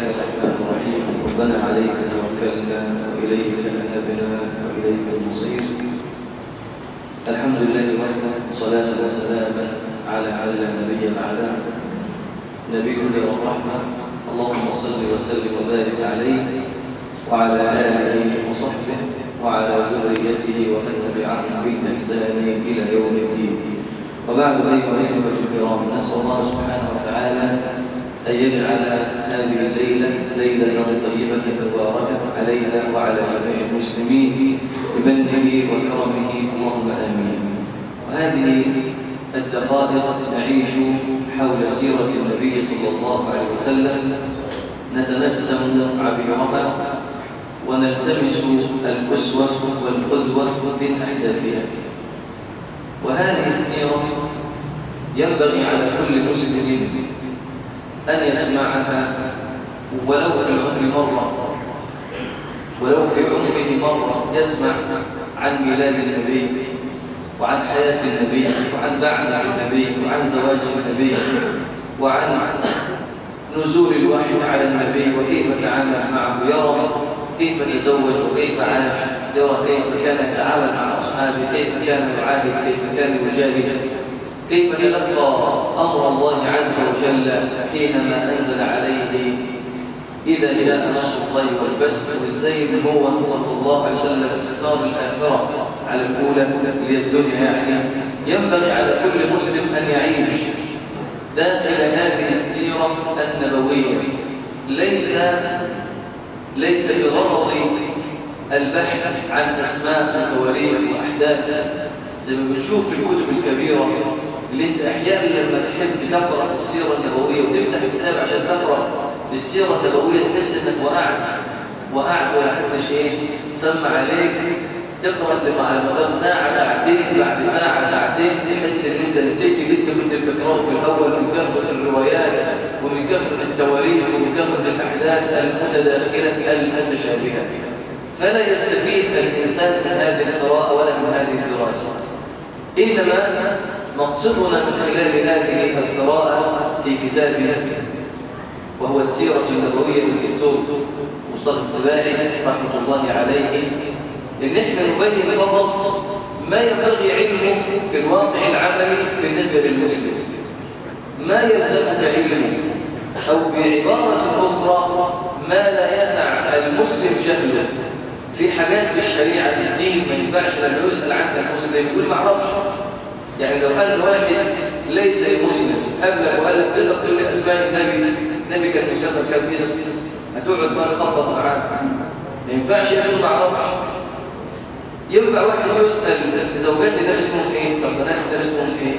الرحمن الرحيم ربنا عليك توكلنا وإليك أنبنا وإليك المصير الحمد لله وحده صلاة وسلاما على على نبي بعده نبي الرحمة اللهم صل وسلم وبارك عليه وعلى آله وصحبه وعلى ذريته ومن تبعهم بالإحسان إلى يوم الدين وبعد أيها الإخوة الكرام نسأل الله سبحانه وتعالى أن يجعل هذه الليلة ليلة طيبة مباركة علينا وعلى جميع المسلمين بمنه وكرمه اللهم آمين وهذه الدقائق نعيش حول سيرة النبي صلى الله عليه وسلم نتنسم عبيرها ونلتمس الأسوة والقدوة من أحداثها وهذه السيرة ينبغي على كل مسلم أن يسمعها ولو في العمر مرة ولو في عمره مرة يسمع عن ميلاد النبي وعن حياة النبي وعن بعثة النبي وعن زواج النبي وعن نزول الوحي على النبي وكيف تعامل معه يرى كيف تزوج وكيف عاش يرى كيف كان يتعامل مع أصحابه كيف كان يعاهد كيف كان يجاهد كيف تلقى أمر الله عز وجل حينما أنزل عليه إذا جاء نصر الله والفتح وإزاي هو صلى الله عليه وسلم اختار الآخرة على الأولى اللي الدنيا يعني ينبغي على كل مسلم أن يعيش داخل هذه السيرة النبوية ليس ليس بغرض البحث عن أسماء وتواريخ وأحداث زي ما بنشوف في الكتب الكبيرة اللي انت احيانا لما تحب تقرا في السيره النبويه وتفتح الكتاب عشان تقرا في السيره النبويه تحس انك وقعت وقعت ولا حد شيء سمع عليك تقرا لما على مدار ساعه ساعتين بعد ساعه ساعتين تحس ان انت نسيت اللي انت كنت بتقراه في الاول من كثره الروايات ومن كثره التواريخ ومن كثره الاحداث المتداخله المتشابهه فلا يستفيد الانسان من هذه القراءه ولا من هذه الدراسه انما مقصودنا من خلال هذه القراءة في كتابنا وهو السيرة النبوية للدكتور مصطفى السباعي رحمة الله عليه إن إحنا نبين فقط ما ينبغي علمه في الواقع العملي بالنسبة للمسلم ما يلزمك علمه أو بعبارة أخرى ما لا يسع المسلم جهله في حاجات في الشريعة في الدين ما ينفعش لما يسأل عنها المسلم يقول ما اعرفش يعني لو قال واحد ليس مسلم قبلك وقال لك تقدر تقول لي اسماء النبي النبي كان يسمى كم اسم هتقعد بقى تخبط معاه ما ينفعش يقول ما اعرفش ينفع واحد يسال زوجات النبي اسمهم ايه طب بنات النبي اسمهم ايه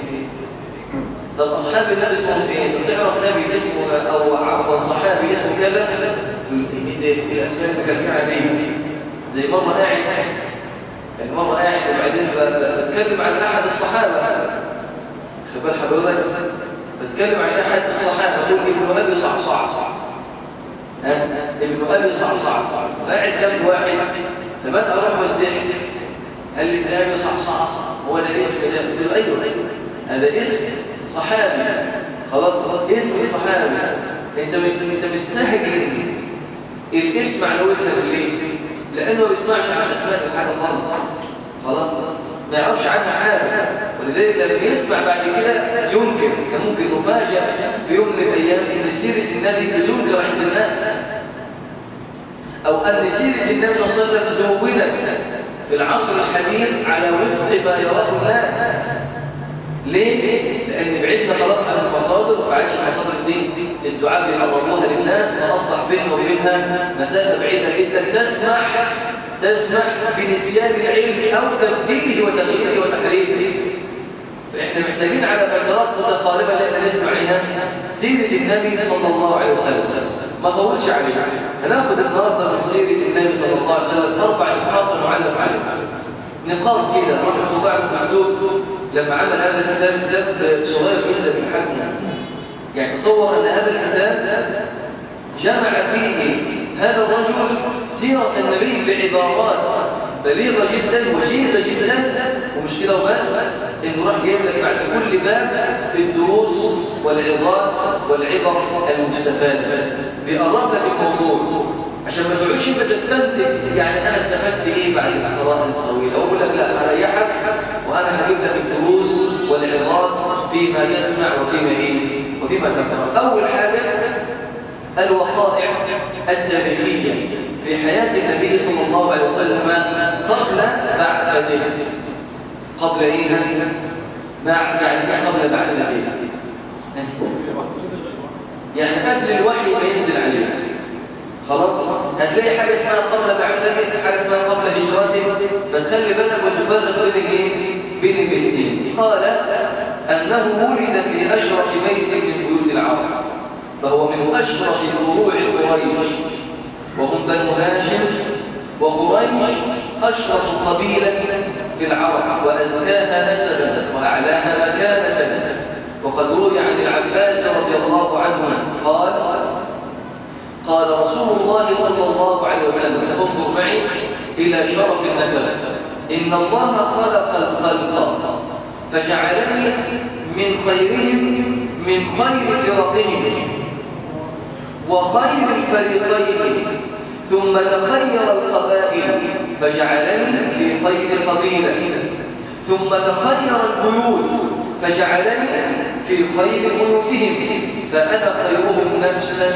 طب اصحاب النبي اسمهم ايه طب تعرف نبي اسمه او عفوا صحابي اسمه كذا الاسماء اللي كان فيها دي زي مره قاعد يعني مرة قاعد وبعدين بتكلم عن أحد الصحابة خبال حضرتك بتكلم عن أحد الصحابة أقول ابن أبي صعصع ابن أبي صعصع قاعد جنب واحد لما أروح والضحك قال لي ابن أبي صعصع هو ده اسم ده قلت له أيوه هذا اسم صحابي خلاص خلاص اسم صحابي انت مش انت مستهجن الاسم على ودنك ليه؟ لأنه ما بيسمعش عن أسماء حاجة خالص خلاص ما يعرفش عنها حاجة ولذلك لما يسمع بعد كده ينكر كان ممكن مفاجأ في يوم من الأيام إن سيرة النبي بتنكر عند الناس أو أن سيرة النبي صلى الله عليه وسلم دونت في العصر الحديث على وفق ما يراه الناس ليه؟ لأن بعدنا خلاص عن المصادر وما عادش مصادر الدين الدعاء بيعرضوها للناس فأصبح بيننا وبينها مسافة بعيدة جدا تسمح تسمح بنسيان العلم أو تبديله وتغييره وتحريفه فإحنا محتاجين على فترات متقاربة لأن نسمع عنها سيرة النبي صلى الله عليه وسلم ما طولش عليه هناخد النهارده من سيرة النبي صلى الله عليه وسلم أربع نقاط نعلق عليها نقاط كده رحمة الله عليه المكتوب لما عمل هذا الكتاب كتاب صغير جدا في الحجم يعني تصور ان هذا الكتاب جمع فيه هذا الرجل سيرة النبي بعبارات بليغة جدا وجيزة جدا ومش كده وبس انه راح جايب لك بعد كل باب الدروس والعظات والعبر المستفادة بيقرب لك الموضوع عشان ما تقعدش انت تستنتج يعني انا استفدت ايه بعد القراءه الطويله اقول لك لا اريحك وانا هجيب لك الدروس والعظات فيما تسمع وفيما ايه وفيما تقرا اول حاجه الوقائع التاريخيه في حياه النبي صلى الله عليه وسلم قبل بعثته قبل ايه مع يعني قبل بعثته يعني قبل الوحي ما ينزل عليه خلاص هتلاقي حاجه اسمها قبل بعثته حاجه اسمها قبل هجرته فتخلي بالك وتفرق بين ايه بين الاثنين قال انه ولد في اشرف بيت من بيوت العرب فهو من اشرف فروع قريش وهم بنو هاشم وقريش اشرف قبيله في العرب وازكاها نسبا واعلاها مكانه وقد روي عن العباس رضي الله عنه قال قال رسول الله صلى الله عليه وسلم انظر معي إلى شرف النسب إن الله خلق الخلق فجعلني من خيرهم من خير فرقهم وخير الفريقين ثم تخير القبائل فجعلني في خير قبيلة ثم تخير البيوت فجعلني في خير بيوتهم فأنا خيرهم نفسا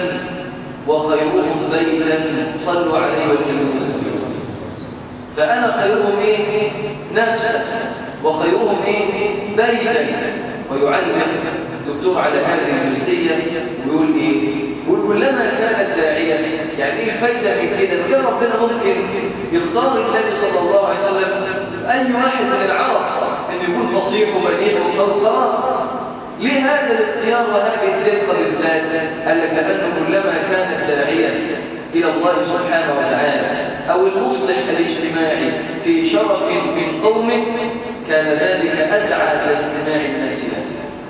وخيرهم بيتا صلوا عليه وسلم فأنا خيرهم إيه؟ نفسا وخيرهم إيه؟ بيتا ويعلم الدكتور على هذه الجزئية ويقول إيه؟ يقول كلما كان الداعية يعني إيه الفايدة من كده؟ كان ربنا ممكن يختار النبي صلى الله عليه وسلم أي واحد من العرب أن يكون فصيح وبديع وخلاص ليه هذا الاختيار وهذه الدقة بالذات؟ قال لك لأنه كلما كان الداعية إلى الله سبحانه وتعالى أو المصلح الاجتماعي في شرف من قومه كان ذلك أدعى إلى استماع الناس له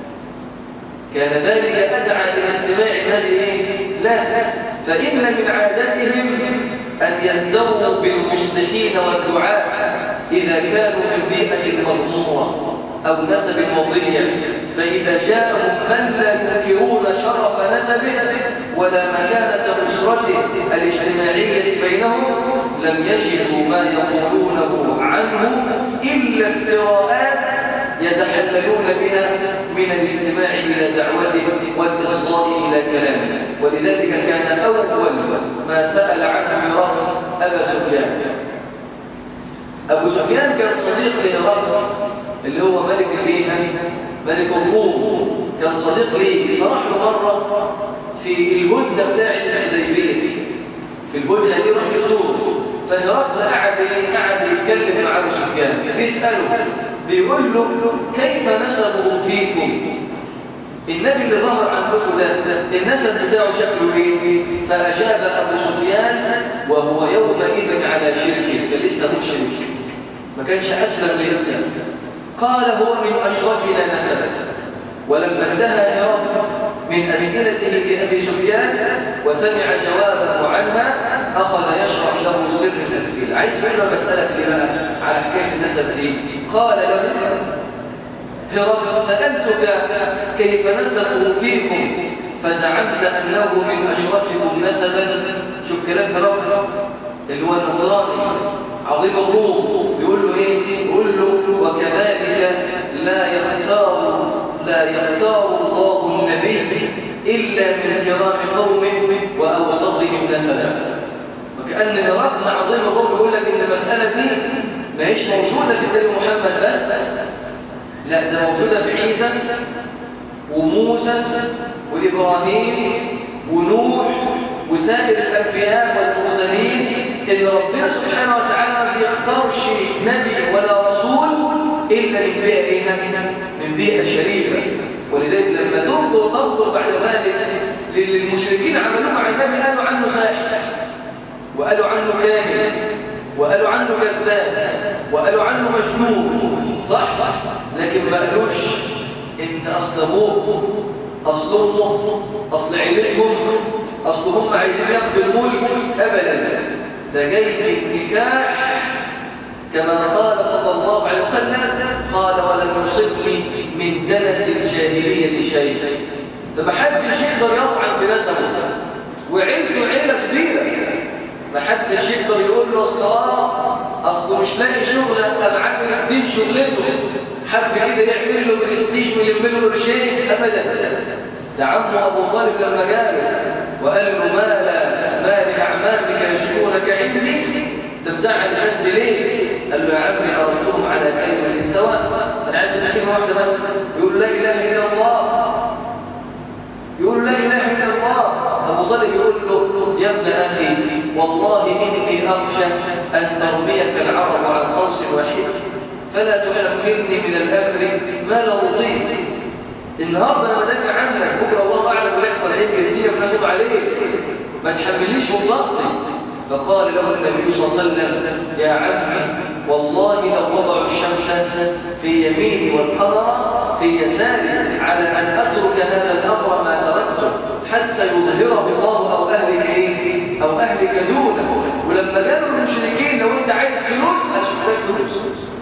كان ذلك أدعى إلى استماع الناس لا فإن من عادتهم أن يزدروا بالمصلحين والدعاء إذا كانوا في البيئة المضمورة أو نسب وضيع فإذا جاءهم من لا ينكرون شرف نسبه ولا مكانة أسرته الاجتماعية بينهم لم يجدوا ما يقولونه عنه إلا افتراءات يتحللون بها من الاستماع إلى دعوته والإصغاء إلى كلامه ولذلك كان أول ما سأل عنه هرقل أبا سفيان أبو سفيان كان صديق لهرقل اللي هو ملك الايه ملك الروم كان صديق ليه فراح له مره في الهدنه بتاعه الحديبيه في الهدنه دي راح يزور فهرقل قعد قعد يتكلم مع ابو سفيان بيساله بيقول له كيف نسبه فيكم النبي اللي ظهر عندكم ده النسب بتاعه شكله ايه فاجاب ابو سفيان وهو يومئذ على شركه كان لسه مشرك ما كانش اسلم ليسلم قال هو من أشرفنا نسبا ولما انتهى هرقل من أسئلته لأبي سفيان وسمع جوابه عنها أخذ يشرح له سر التسجيل عايز فعلا مسألة لي بقى على حكاية النسب دي قال له هرقل سألتك كيف نسبه فيكم فزعمت أنه من أشرفكم نسبا شوف كلام هرقل اللي هو النصراني عظيم الروم يقول له ايه يقول له وكذلك لا يختار لا يختار الله النبي الا من كرام قومه واوسطهم نسبا وكان هرقل عظيم الروم يقول لك ان المساله دي ما هيش موجوده في النبي محمد بس لا ده موجوده في عيسى وموسى وابراهيم ونوح وسائر الانبياء والمرسلين ان ربنا سبحانه وتعالى ما بيختارش نبي ولا رسول الا من بيئه من بيئه شريفه ولذلك لما تنظر تنظر بعد ذلك للمشركين عملوه مع النبي قالوا عنه ساحر وقالوا عنه كاهن وقالوا عنه كذاب وقالوا عنه مجنون صح لكن ما قالوش ان اصل ابوه اصل امه اصل عيلتهم اصل هم عايزين ياخدوا الملك ابدا ده جاي بالنكاح كما قال صلى الله عليه وسلم قال ولم يصبني من دنس الجاهلية شيء فمحدش يقدر يطعن بنسبه وعيلته عيلة كبيرة ما حدش يقدر يقول له اصلا اصله مش لاقي شغل ابقى معامل الدين شغلته حد كده يعمل له برستيج ويلم له قرشين ابدا ده عمه ابو طالب لما جاله وقال له ما لا ما لاعمامك يشكونك عندي تمزعل الناس ليه قال له يا عمي اردتهم على كلمه سواء انا عايز كلمه واحده بس يقول لا اله الا الله يقول لا اله الا الله ابو طالب يقول له يا ابن اخي والله اني اخشى ان ترميك العرب عن قوس واحد فلا تحملني من الامر ما لا اطيق النهارده انا بدافع عنك بكره الله اعلم اللي يحصل ايه الدنيا بنغضب عليك ما تحملنيش مطلقتي فقال له النبي صلى الله عليه وسلم يا عمي والله لو وضعوا الشمس في يميني والقمر في يساري على ان اترك هذا الامر ما تركته حتى يظهره الله او اهلك ايه او اهلك دونه ولما قالوا المشركين لو انت عايز فلوس انا مش محتاج فلوس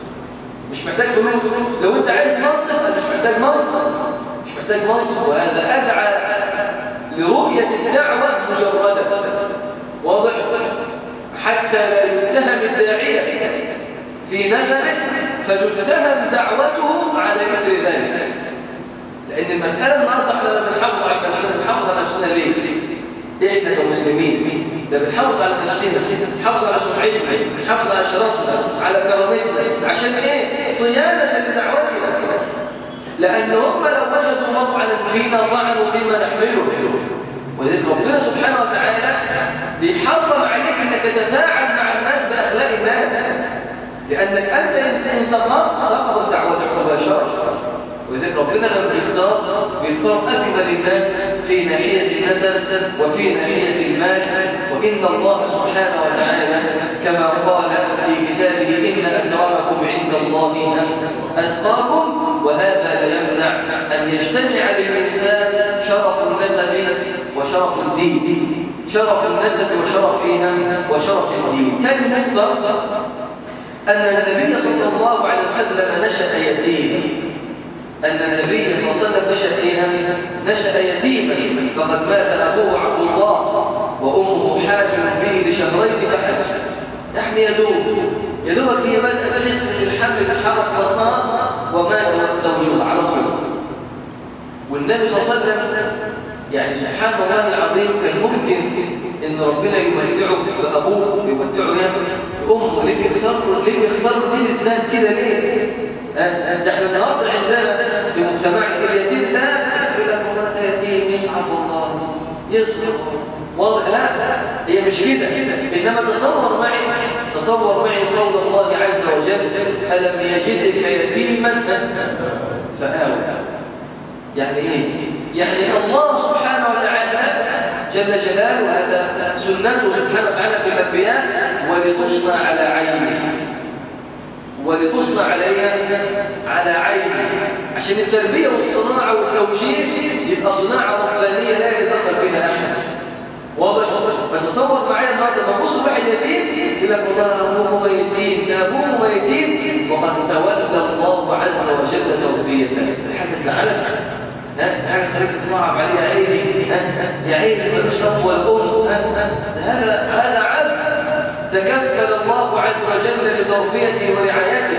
مش محتاج فلوس لو انت عايز منصب انا مش محتاج منصب مش محتاج منصب وهذا ادعى لرؤيه الدعوه مجرده واضح حتى لا يتهم الداعيه في نفسه فتتهم دعوته على مثل ذلك لان المساله النهارده احنا لما بنحافظ على نفسنا بنحافظ على نفسنا ليه؟ احنا كمسلمين ده بنحافظ على نفسنا بنحافظ على سمعتنا بنحافظ على شرفنا على كرامتنا عشان ايه؟ صيانه لدعوتنا لان هم لو وجدوا مطعنا فينا طعنوا فيما نحمله ولذلك ربنا سبحانه وتعالى بيحرم عليك انك تتفاعل مع الناس باخلاق الناس لانك انت ان سقطت سقطت دعوتك مباشره ولذلك ربنا لما بيختار بيختار اكمل الناس في ناحيه النسب وفي ناحيه المال وان الله سبحانه وتعالى كما قال في كتابه ان اكرمكم عند الله اتقاكم وهذا لا يمنع ان يجتمع للانسان شرف النسب وشرف الدين شرف النسب وشرف وشرف الدين ثاني نقطه ان النبي صلى الله عليه وسلم نشا يتيما أن النبي صلى الله عليه وسلم نشأ إيه؟ نشأ يتيما فقد مات أبوه عبد الله وأمه حامل به لشهرين فحسب يعني يدوب يدوبك هي بدأت تحس ان الحمل اتحرك بطنها ومات زوجها على طول والنبي صلى الله عليه وسلم يعني سبحان الله العظيم كان ممكن ان ربنا يمتعه بابوه ويمتعه بامه ليه بيختاروا ليه بيختاروا دين الذات كده ليه؟ ده احنا النهارده عندنا في مجتمعنا اليتيم ده يقول لك والله يتيم يسعد الله يصرف واضح لا هي مش كده انما تصور معي تصور معي قول الله عز وجل الم يجدك يتيما فآوى يعني ايه يعني الله سبحانه وتعالى جل جلاله هذا سنته سبحانه وتعالى في الانبياء ولتصنع على عينه ولتصنع عليها على عينه عشان التربيه والصناعه والتوجيه يبقى صناعه ربانيه لا يتدخل فيها احد واضح فتصور معايا النهارده لما تبص واحد يتيم يقول لك والله ابوه ميتين ده ابوه ميتين وقد تولى الله عز وجل تربيته حاجه تزعلك حاجه تخليك تصعب عليه عيني يا عيني ملوش تقوى الام هذا هذا عبد تكفل الله عز وجل لتربيته ورعايته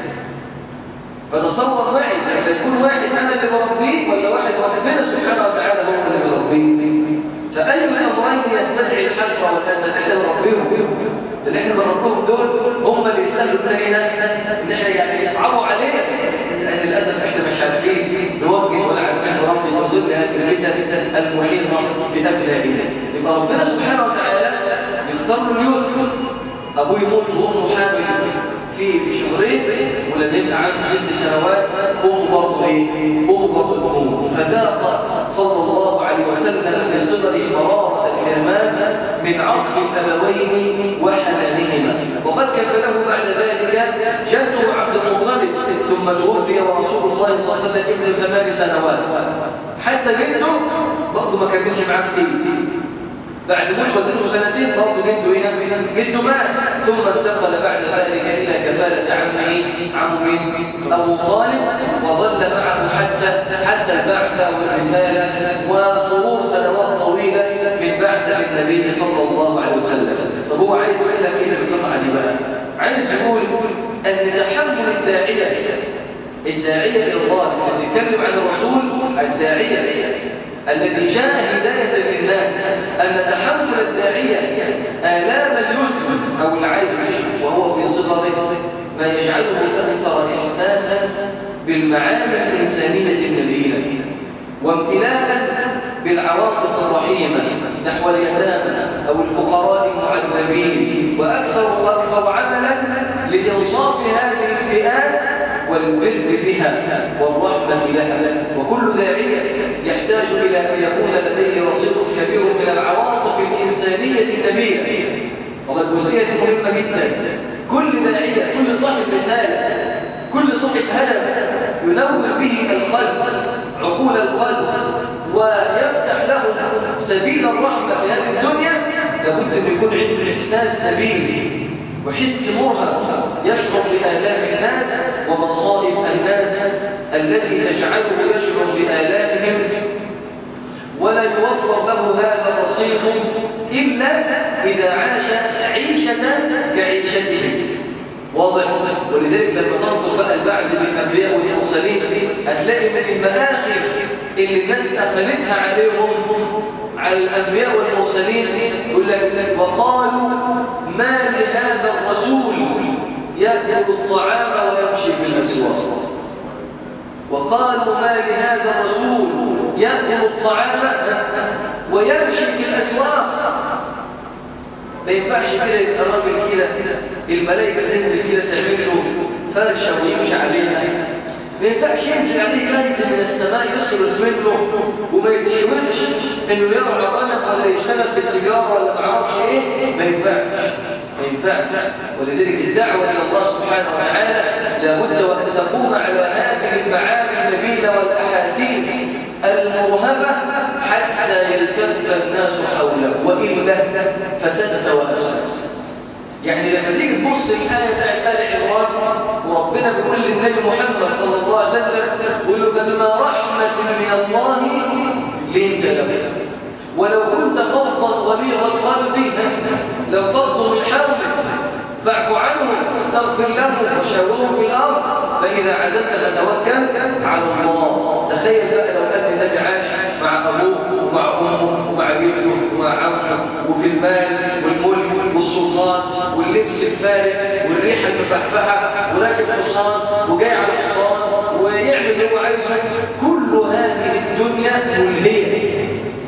فتصور معي لما يكون واحد انا اللي بربيه ولا واحد ربنا سبحانه وتعالى هو اللي بربيه فأي الأمرين يستدعي الحسرة والأسى احنا بنربيهم اللي احنا بنربيهم دول هم اللي يستاهلوا مننا ان احنا يعني يصعبوا علينا لان للاسف احنا مش عارفين نوجه ولا عارفين نربي في ظل هذه الفتن المحيطه بابنائنا يبقى ربنا سبحانه وتعالى يختار له اليوم ابوه يموت وامه حامل في في شهرين ولما يبقى عنده ست سنوات امه برضه ايه؟ امه برضه تموت فذاق صلى الله عليه وسلم في صغره مراره الحرمان من عطف الابوين وحنانهما وقد كفله بعد ذلك جده عبد المطلب ثم توفي ورسول الله صلى الله عليه وسلم ابن ثمان سنوات حتى جده برضه ما كملش معاه كتير بعد موت والدته سنتين برضه جده هنا جده مات ثم انتقل بعد ذلك الى كفاله عمه عمه ابو طالب وظل معه حتى حتى البعث والرساله ومرور سنوات طويله من بعثه وهو عايز يقول لك ايه القطعه دي بقى عايز يقول ان تحمل الداعيه الداعيه الى الله اللي يتكلم عن الرسول الداعيه الذي جاء هدايه للناس ان تحمل الداعيه الام اليتم او العيش وهو في صغره ما يجعله اكثر احساسا بالمعاني الانسانيه النبيله وامتلاء بالعواطف الرحيمة نحو اليتامى أو الفقراء المعذبين وأكثر وأكثر عملا لإنصاف هذه الفئات والبر بها والرحمة لها وكل داعية يحتاج إلى أن يكون لديه رصيد كبير من العواطف الإنسانية النبيلة والله الوصية مهمة جدا كل داعية كل صاحب رسالة كل صاحب هدف ينور به القلب عقول القلب ويفتح له سبيل الرحمة في هذه الدنيا لابد أن يكون عنده إحساس سبيل وحس مرهق يشعر بآلام الناس ومصائب الناس التي تجعله يشعر بآلامهم ولا يوفر له هذا الرصيد إلا إذا عاش عيشة كعيشته واضح ولذلك لما تنظر بقى البعث بالانبياء والمرسلين هتلاقي من المآخر اللي الناس قفلتها عليهم على الانبياء والمرسلين يقول لك وقالوا ما لهذا الرسول ياكل الطعام ويمشي في الاسواق وقالوا ما لهذا الرسول ياكل الطعام ويمشي في الاسواق ما ينفعش كده يبقى راجل كده الملائكه تنزل كده تعمل له فرشه ويمشي عليها ما ينفعش ينزل عليه كنز من السماء يصرف منه وما يتحملش انه يرعى غنم ولا يشتغل في التجاره ولا ما اعرفش ايه ما ينفعش ما ينفعش ولذلك الدعوه الى الله سبحانه وتعالى لابد وان تقوم على هذه المعاني النبيله والاحاسيس الموهبه حتى يلتف الناس حوله والا فسدت وافسد يعني لما تيجي تبص الآية بتاعت آل عمران وربنا بيقول للنبي محمد صلى الله عليه وسلم يقول له فبما رحمة من الله لنت له ولو كنت فظا غليظ القلب لو فضوا من حولك فاعف عنهم واستغفر لهم وشاورهم في الأرض فإذا عزلت فتوكل على الله تخيل بقى لو كان النبي عاش مع أبوه ومع أمه ومع جده ومع عمه وفي المال والملك والسلطان واللبس الفارغ والريحة المفحفحة وراكب حصان وجاي على الحصان ويعمل اللي هو عايزه كل هذه الدنيا ملهية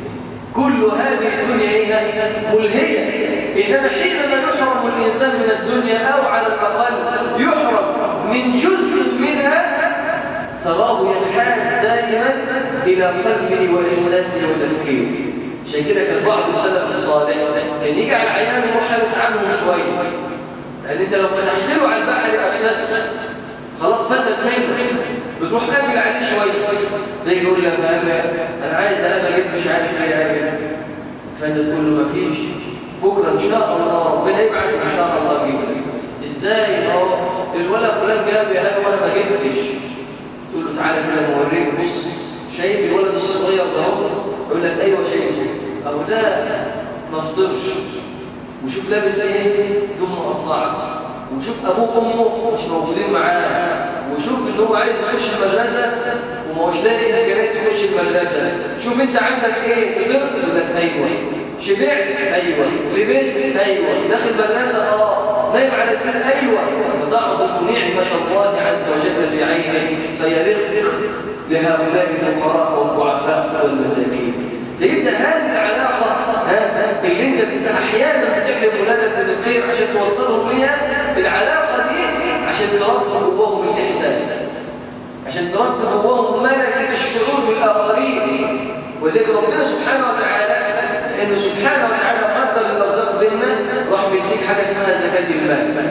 كل هذه الدنيا إيه؟ ملهية إنما حينما يحرم الإنسان من الدنيا أو على الأقل يحرم من جزء منها تراه ينحاز دائما إلى قلبه وإحساسه وتفكيره عشان كده كان بعض السلف الصالح كان يجي على عيان وحارس عنهم شويه لان انت لو فتحت له على البحر افسد خلاص فسد منه بتروح قافل عليه شويه ده يقول لك انا عايز انا اجيب مش عارف ايه حاجه فانت تقول له مفيش بكره ان شاء الله ربنا يبعث ان شاء الله اجيب لك ازاي هو الولد فلان جاب يا هذا وانا ما جبتش تقول له تعالى كده نوريك بص شايف الولد الصغير ده يقول لك ايوه شايفه او ده ما فطرش وشوف لابس ايه هدوم مقطعه وشوف ابوه وامه مش موجودين معاه وشوف ان هو عايز يخش المدرسه وما هوش لاقي امكانيات يخش المدرسه شوف انت عندك ايه فطرت يقول لك ايوه شبعت ايوه لبست ايوه داخل مدرسه اه نايم على السرير ايوه وتعظم نعمه الله عز وجل في عينه فيرخ لهؤلاء الفقراء والضعفاء والمساكين فيبدا هذه العلاقه اللي انت انت احيانا بتحلم ولادك بالخير عشان توصلهم ليها العلاقه دي عشان تربط جواهم الاحساس عشان تربط جواهم ملكه الشعور بالاخرين ولذلك ربنا سبحانه وتعالى انه سبحانه وتعالى قدر الارزاق بيننا راح بيديك حاجه اسمها زكاه المال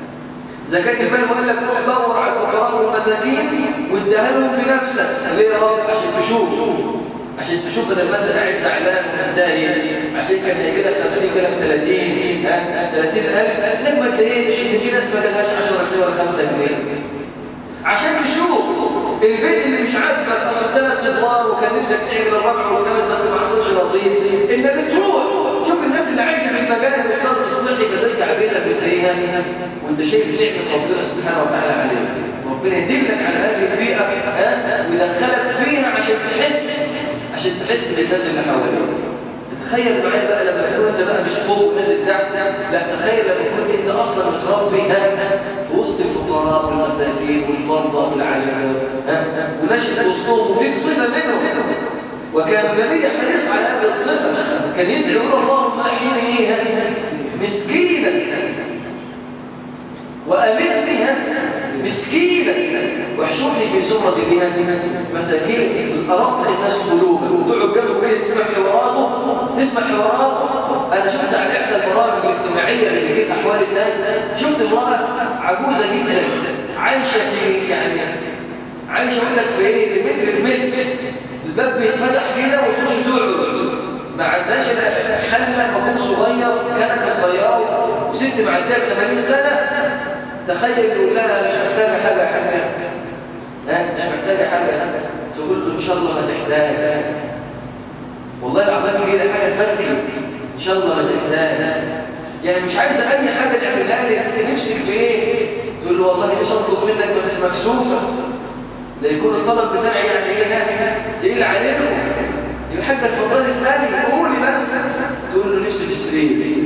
زكاة المال وقال لك روح دور على الفقراء والمساكين واديها لهم بنفسك ليه يا رب عشان تشوف عشان تشوف بدل ما انت قاعد زعلان ومتضايق عشان كان هيجي لك 50 جنيه 30 ها 30000 انك ما تلاقيش ان في ناس ما لهاش 10 جنيه ولا 5 جنيه عشان تشوف البيت اللي مش عاجبك اصل ثلاث ادوار وكان نفسك تعمل الرابع والخامس بس ما حصلش نصيب انك تروح شوف الناس اللي عايشه في المجال اللي صارت تصلحي في فيها وانت شايف نعمة ربنا سبحانه وتعالى عليك ربنا يدلك على هذه البيئة ها ويدخلك فيها عشان تحس عشان تحس بالناس اللي حواليك تخيل معايا بقى لما تكون انت بقى مش فوق ونازل تحت لا تخيل لما تكون انت اصلا متربي في وسط الفقراء والمساكين والمرضى والعجزات ونشأ وسطهم وفيك صفه منهم وكان النبي حريص على هذه الصفه كان يدعو اللهم احيني مسكينا وأمنها مسكينا واحشرني في زمرة بها مساكين أرق الناس قلوبا وتقعد جنبه كده تسمع حواراته تسمع حواراته أنا شفت على إحدى البرامج الاجتماعية اللي جيت أحوال الناس شفت امرأة عجوزة جدا عايشة في يعني عايشة أقول لك في إيه في متر في متر الباب بيتفتح كده وتخش تقعد ما عندهاش حلة مكون صغير كنكة صغيرة وست معدية 80 سنة تخيل يقول لها مش محتاجة حاجة حاجة ها مش محتاجة حاجة تقول له إن شاء الله ما تحتاج والله العظيم كده حاجة تبكي إن شاء الله ما تحتاج يعني مش عايزة أي حاجة تعملها لي نفسك في إيه تقول له والله مش أطلب منك بس مكسوفة لا يكون الطلب بتاعي يعني إيه تقيل عليكم يبقى حتى اتفضلي اسالي قولي بس تقول له نفسي في السرير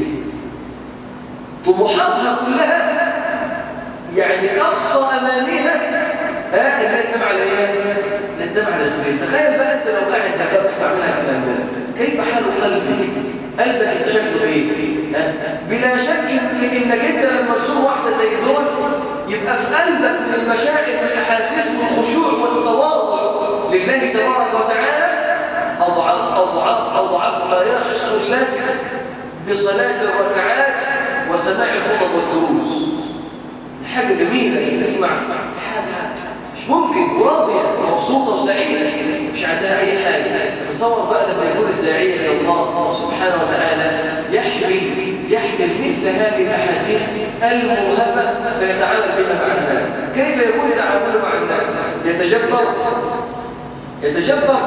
طموحاتها كلها يعني اقصى امانيها ها انها تنام على ايه؟ تنام على السرير تخيل بقى انت لو قاعد تعبان تسمع منها الكلام ده كيف حال قلبك؟ قلبك انت شكله ايه؟ بلا شك في انك انت لما تزور واحده زي دول يبقى في قلبك من المشاعر والاحاسيس والخشوع والتواضع لله تبارك وتعالى أضعف أضعف أضعف ما يحصل لك بصلاة الركعات وسماع الخطب والدروس حاجة جميلة تسمع حاجة مش ممكن وراضية ومبسوطة وسعيدة مش عندها أي حاجة تصور بقى لما يكون الداعية إلى الله سبحانه وتعالى يحمل يحمل مثل هذه الأحاديث الموهبة فيتعامل بها مع الناس كيف يكون تعامله مع الناس يتجبر يتجبر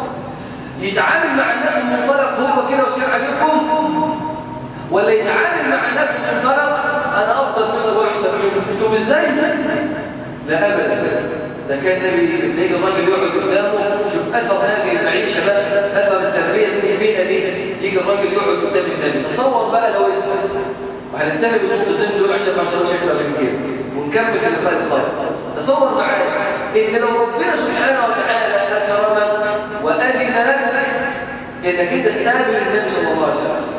يتعامل مع الناس المنطلق هو كده وسير عجبكم ولا يتعامل مع الناس المنطلق انا افضل منه واحسن منه انتم ازاي لا ابدا ده كان النبي تلاقي الراجل يقعد قدامه شوف اثر هذه المعيشه بقى اثر التربيه في البيئه دي يجي الراجل يقعد قدام النبي تصور بقى لو وهننتهي بالنقطتين دول عشان ما نوصلش شكل عشان كده ونكمل في اللقاء القادم تصور معايا ان لو ربنا سبحانه وتعالى اكرمك واذن لك انك انت تقابل النبي صلى الله عليه وسلم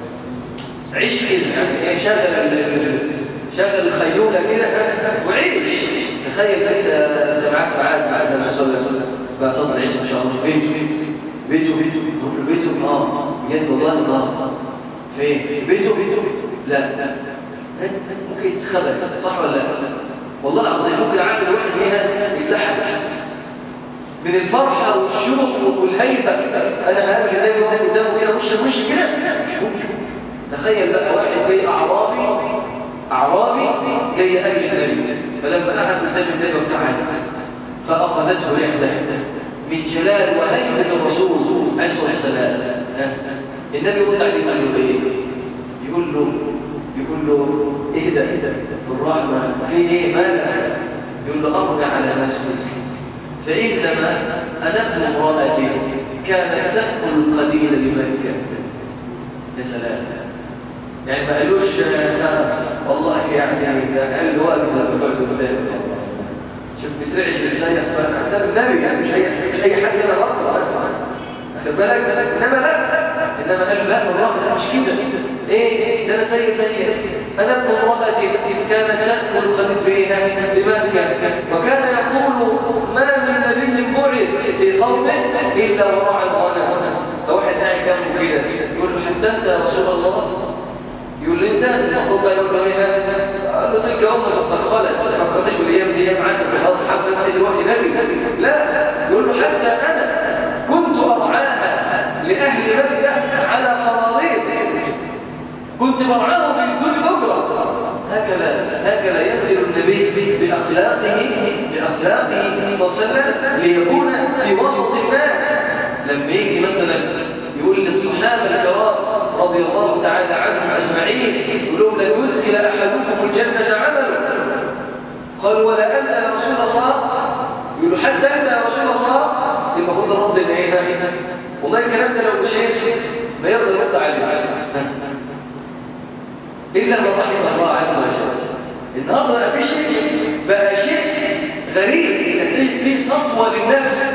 عيش كده يعني ايه شغل شغل الخيوله كده وعيش تخيل انت انت معاك معاد معاد النبي صلى الله عليه وسلم بقى صلى العيش ما شاء الله فين بيته بيته بيته بيته اه بجد والله اه فين بيته بيته لا لا ممكن يتخبى صح ولا لا والله العظيم ممكن عند الواحد هنا يتلحس من الفرحة والشوق والهيبة أنا هقابل النبي وقت قدامه كده وش وش كده مش ممكن تخيل بقى واحد جاي أعرابي أعرابي جاي قبل النبي فلما قعد قدام النبي ابتعد فأخذته إحدى من جلال وهيبة الرسول عليه الصلاة والسلام النبي يقول عليه يقول له إيه؟ يقول له يقول له اهدى اهدى بالرحمة في ايه مالك يقول له أرجع على نفسك فإنما أنا ابن امرأتي كانت تأكل القليل لمكة يا سلام يعني ما قالوش والله يعني قال له وقت لما تقعد قدام شوف بترعش ازاي اصلا عندنا النبي يعني مش اي مش اي حد هنا غلط واخد بالك انما لا انما قال لا والله ده مش كده ايه ده انا زي زي انا ابن امرأتي كانت تأكل قد فيها بمكة وكان يقول ما من نبي بعث في قومه الا وراء الغنم فواحد قاعد جنبه كده يقول له حتى انت يا رسول الله يقول لي انت المفروض بقى يقول له ايه قال له تلك امه قد خلت ما فكرناش بالايام دي ايام عندك في الارض حتى انت دلوقتي نبي لا يقول له حتى انا كنت ارعاها لاهل مكه على قراريط كنت برعاهم بدون اجره هكذا هكذا ينزل النبي باخلاقه باخلاقه صلى الله عليه وسلم ليكون في وسط الناس لما يجي مثلا يقول للصحابه الكرام رضي رضي الله تعالى عنهم أجمعين يقول لهم لن يدخل أحدكم الجنة عمله قال ولا أنت يا رسول الله يقول له حتى أنت يا رسول الله المفروض الرد إن إيه والله الكلام ده لو مش هيمشي ما يرضى يرد عليه إلا من رحم الله عز وجل النهارده بقى في شيء بقى شيء غريب انك تجد فيه صفوه للنفس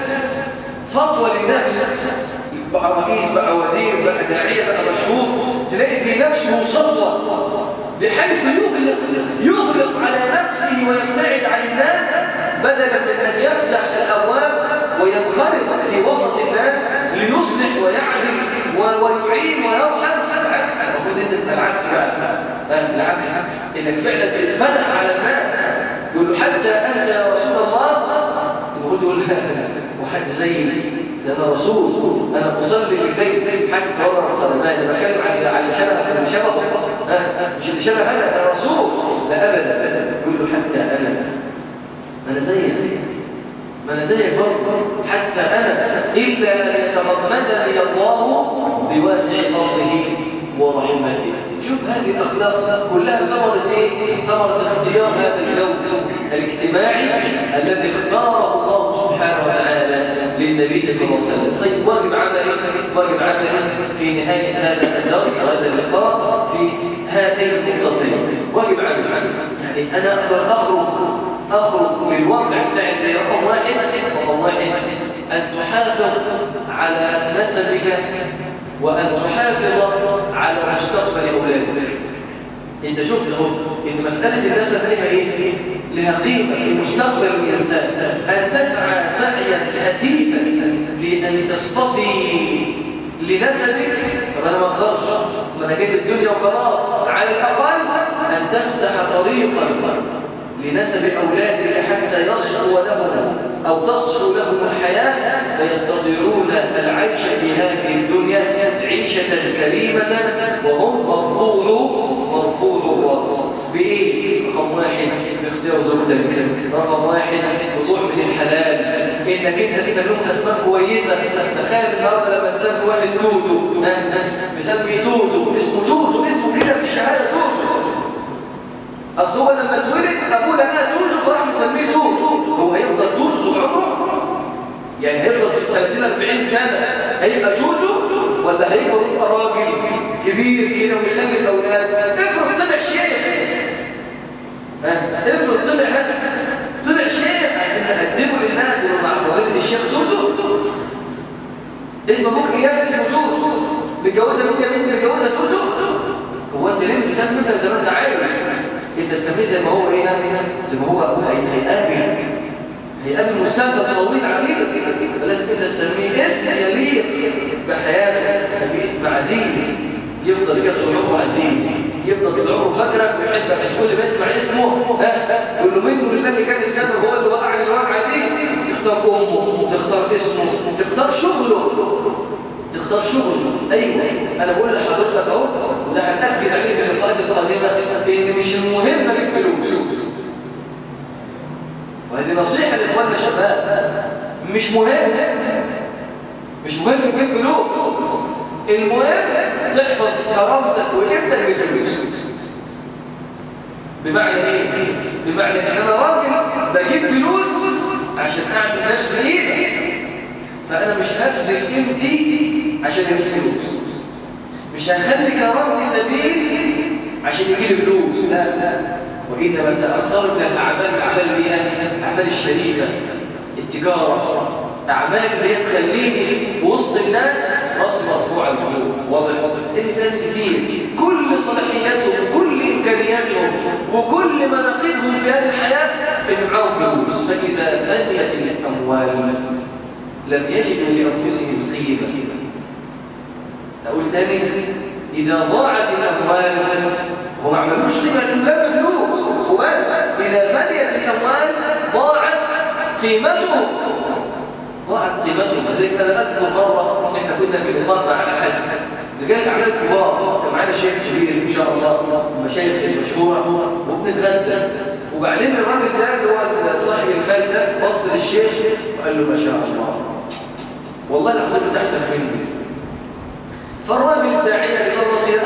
صفوه للنفس بقى رئيس بقى وزير بقى داعيه بقى مشهور تلاقي في نفسه صفوه بحيث يغلق يغلق على نفسه ويبتعد عن الناس بدلا من ان يفتح الابواب وينخرط في وسط الناس ليصلح ويعدل ويعين ويرحم العكس المفروض انت العكس بقى العكس انك فعلا بتتفتح على الناس يقول له حتى انت يا رسول الله المفروض يقول واحد زي ده انا رسول انا اصلي بالليل حتى ولا رفض ما انا بتكلم عن عن شبه اللي شبهه مش اللي شبه انا انا رسول لا ابدا يقول له حتى انا انا زيك ما انا زيك برضه حتى انا الا ان يتغمدني الله بواسع فضله ورحمته شوف هذه الأخلاق كلها ثمرة إيه؟ ثمرة اختيار هذا الجو الاجتماعي الذي اختاره الله سبحانه وتعالى للنبي صلى الله عليه وسلم طيب واجب عملي واجب عملي في نهاية هذا الدرس هذا اللقاء في هاتين النقطتين واجب عملي يعني أنا أقدر أخرج أخرج من الواقع بتاعي رقم واحد رقم واحد أن تحافظ على نسبك وأن تحافظ على مستقبل أولادك انت شفت اهو ان مسألة النسب لها ايه؟ لها قيمة في مستقبل الإنسان أن تسعى سعيا هتيفا لأن تصطفي لنسبك طب أنا ما أقدرش ما أنا جيت الدنيا وخلاص على الأقل أن تفتح طريقا لنسب أولادك حتى يصحو لهم أو تصحو لهم الحياة فيستطيعون العيش في هذه الدنيا عيشة كريمة وهم مرفوع مرفوع الرأس بإيه؟ رقم واحد باختيار زوجتك رقم واحد وضوح من الحلال إنك أنت تسميهم أسماء كويسة تخيل النهارده لما تسمي واحد توتو مسمي توتو اسمه توتو اسمه كده في الشهادة توتو أصل هو لما اتولد أبوه لقاه توتو فراح مسميه توتو هو هيفضل توتو طول عمره يعني هيفضل 30 40 سنة هيبقى توتو ولا هيبقى يبقى راجل كبير كده ويخلف أولاد افرض طلع شيخ افرض طلع طلع شيخ عشان نقدمه للناس اللي مع فضيلة الشيخ توتو اسم ابوك اياه اسمه توتو متجوزه ابوك يا بنت متجوزه توتو هو انت ليه بتسمي مثلا زي ما انت عايز انت تسميه زي ما هو ايه زي ما هو ابوه هيقابل هيقابل مستقبل طويل عريض فلازم انت تسميه اسم يليق بحياتك تسميه اسم عزيز يفضل كده طول عمره عزيز يفضل طول عمره فاكرك ويحبك مش كل ما يسمع اسمه ها يقول له منه لله اللي كان يسكنه هو اللي وقع الواقعه دي تختار امه تختار اسمه تختار شغله تختار شغل ايوه انا بقول لحضرتك اهو وده هنأكد عليه في اللقاءات القادمه ان مش المهم لك فلوس وهذه نصيحه لاخواننا الشباب مش مهم مش مهم تجيب فلوس المهم تحفظ كرامتك وابنك بالفلوس بمعنى ايه بمعنى ان انا راجل بجيب فلوس عشان اعمل نفسي ايدك فأنا مش هبذل قيمتي عشان الفلوس مش هخلي كرامتي سبيل عشان يجي لي فلوس لا لا وإنما سأختار من الأعمال الأعمال اللي هي الأعمال الشريفة التجارة أعمال اللي هي تخليني في وسط الناس راس مرفوع القلوب واضح إن في ناس كتير كل صلاحياتهم وكل إمكانياتهم وكل مناقبهم في هذه الحياة إن معاهم فلوس فإذا فنيت الأموال لم يجدوا لأنفسهم قيمة أقول تاني إذا ضاعت الأموال هم ما عملوش قيمة لا بفلوس وبس إذا فنيت الأموال ضاعت قيمته ضاعت قيمته لذلك أنا أذكر مرة إحنا كنا في مقاطعة على حد رجال أعمال كبار كان معانا شيخ كبير إن شاء الله المشايخ المشهورة وبنتغدى وبعدين الراجل ده اللي هو صاحب المال ده بص للشيخ وقال له ما شاء الله والله العظيم انت احسن مني فالراجل الداعية اللي الله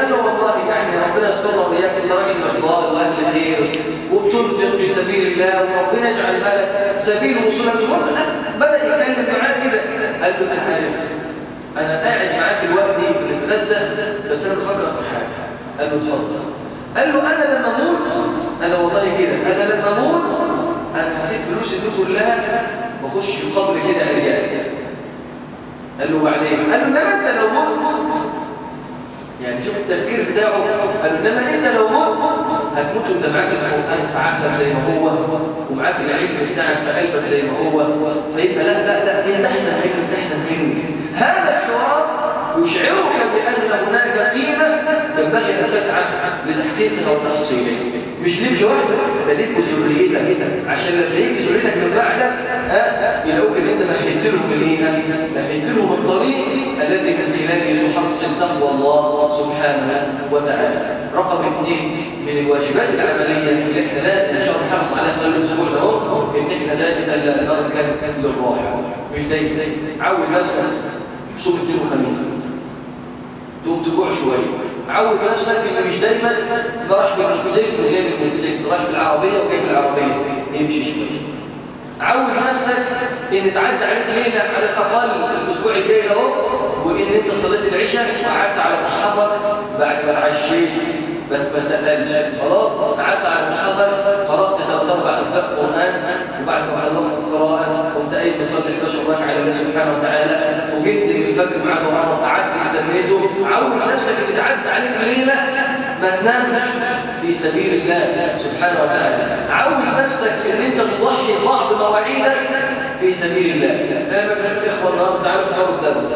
ربنا يستر وإياك أنت راجل محضار وأهل خير وبتنفق في سبيل الله وربنا يجعل مالك سبيل وصولك بدأ يتكلم معاه كده قال له أنا عارف أنا قاعد معاك دلوقتي في الامتداد ده بس أنا بفكر في حاجة قال له اتفضل قال له أنا لما أموت أنا والله كده أنا لما أموت أنا هسيب فلوسي دي كلها واخش القبر كده عريان قال له وبعدين قال له انما انت لو مت يعني شوف التفكير بتاعه قال له انما انت لو مت هتموت وانت معاك القران في عقلك زي ما هو ومعاك العلم بتاعك في قلبك زي ما هو فيبقى لا لا لا انت احسن منه انت احسن منه هذا الحوار يشعرك بان هناك قيمه ينبغي ان تسعى لتحقيقها وتحصيلها مش ليك لوحدك ده ليك وذريتك عشان لما يجي ذريتك من بعدك ها يلاقوك ان انت مهدت لهم الايه مهدت لهم الطريق الذي من خلاله تحصل تقوى الله سبحانه وتعالى رقم اثنين من الواجبات العمليه اللي احنا لازم ان شاء الله نحافظ عليها خلال الاسبوع ده اهو ان احنا دائما لا نركن للراحه مش دايما عود نفسك صوم اثنين وخميس تقوم تجوع شويه عود نفسك ان مش دايما راح بالموتوسيكل وجايب الموتوسيكل راح بالعربيه وجايب العربيه يمشي شويه عود نفسك ان تعدي عليك ليله على الاقل الاسبوع الجاي اهو وان انت صليت العشاء وقعدت على مصحفك بعد ما عشيت بس ما تقلش خلاص قعدت على مصحفك قرات ثلاث اربع اجزاء قران وبعد ما خلصت القراءه قمت قايم تصلي 11 ركعه لله سبحانه وتعالى وجيت من الفجر مع دعاء قعدت استنيته عود نفسك تتعدى عليك ليله ما تنامش في سبيل الله سبحانه وتعالى عود نفسك ان انت تضحي بعض مواعيدك في سبيل الله دايما بنقول يا اخوان النهارده تعالوا نحضروا الدرس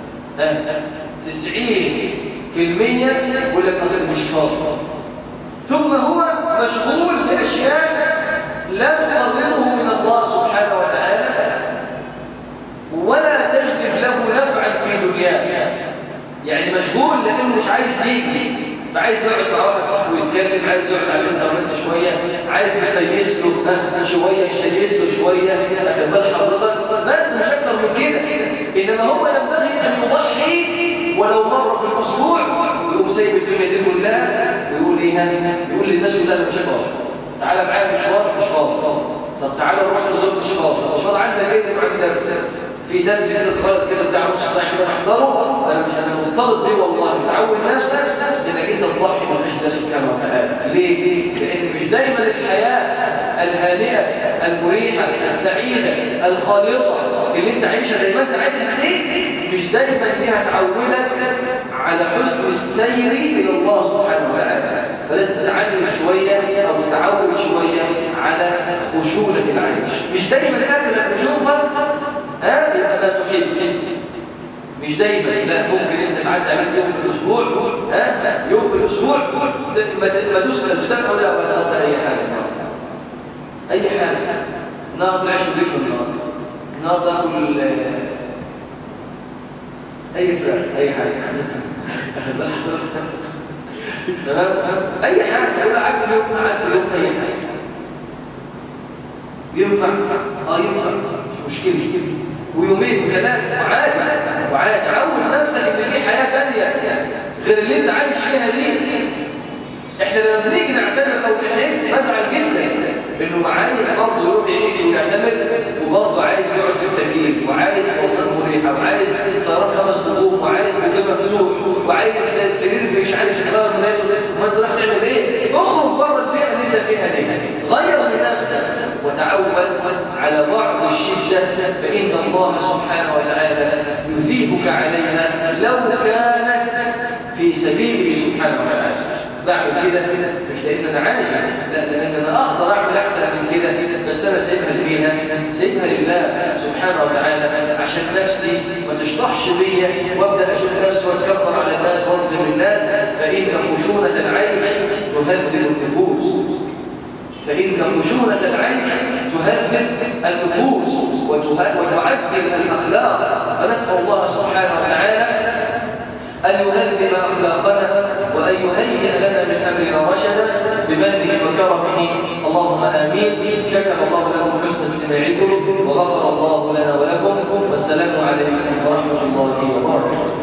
90% يقول لك اصل مش فاضي ثم هو مشغول باشياء لا تقدره من الله سبحانه وتعالى ولا تجلب له نفعا في دنياه يعني مشغول لكنه مش عايز يجي فعايز يقعد مع واحد صاحبه يتكلم عايز يقعد على الانترنت شويه عايز يفيس له شويه يشيد له شويه اخد بال حضرتك بس مش اكتر من كده انما هو ينبغي ان يضحي ولو مره في الاسبوع ويقوم سايب الدنيا دي كلها ويقول ايه يقول للناس كلها مش فاضي تعالى معايا مشوار مش فاضي طب تعالى نروح الغد مش فاضي مش فاضي عندك ايه عندي درس في درس كده صغير كده بتاع نص ساعه كده احضره انا مش انا مرتبط بيه والله تعود نفسك انك انت تضحي بالخشيه الله سبحانه وتعالى ليه؟ لان مش دايما الحياه الهادئه المريحه السعيده الخالصه اللي انت عايشها زي ما انت عايز دي مش دايما دي هتعودك على حسن السير الى الله سبحانه وتعالى فلازم تتعلم شويه او تتعود شويه على خشونه العيش مش دايما تاكل خشوفك ها يبقى ما تحب مش دايما لا ممكن انت تعدي عليك يوم في الاسبوع ها يوم في الاسبوع ما تسال تشتغل ولا ولا اي حاجه اي حاجه النهارده نعيش ذكر النهارده النهارده اكل اي فراخ اي حاجه تمام اي حاجه ولا عدل يوم عدل يوم اي حاجه ينفع اه ينفع مش مشكله ويومين وثلاثه وعادي وعادي عود نفسك ان في حياه ثانيه غير اللي انت عايش فيها دي احنا لما بنيجي نعتمد او نحب بزعل جدا انه عايز برضه يروح يجي ويعتمد وبرضه عايز يقعد في التكييف وعايز وصل مريحه وعايز طيران خمس نجوم وعايز مكان مفتوح وعايز سرير مش عارف شغال ما انت راح تعمل ايه؟ اخرج بره البيئه اللي انت فيها دي غير من نفسك وتعود على بعض الشده فان الله سبحانه وتعالى يثيبك عليها لو كانت في سبيله سبحانه وتعالى بعمل كده مش لان انا عايز لا لان انا اقدر اعمل احسن من كده بس انا سايبها لمين سايبها لله سبحانه وتعالى عشان نفسي ما تشطحش بيا وابدا اشوف نفسي واتكبر على الناس واظلم الناس فان خشونه العيش تهذب النفوس فإن خشونة العيش تهذب النفوس وتعدل الأخلاق فنسأل الله سبحانه وتعالى أن يهذب أخلاقنا وأن يهيئ لنا من أمرنا رشدا بمنه وكرمه اللهم آمين شكر الله لكم حسن استماعكم وغفر الله لنا ولكم والسلام عليكم ورحمة الله وبركاته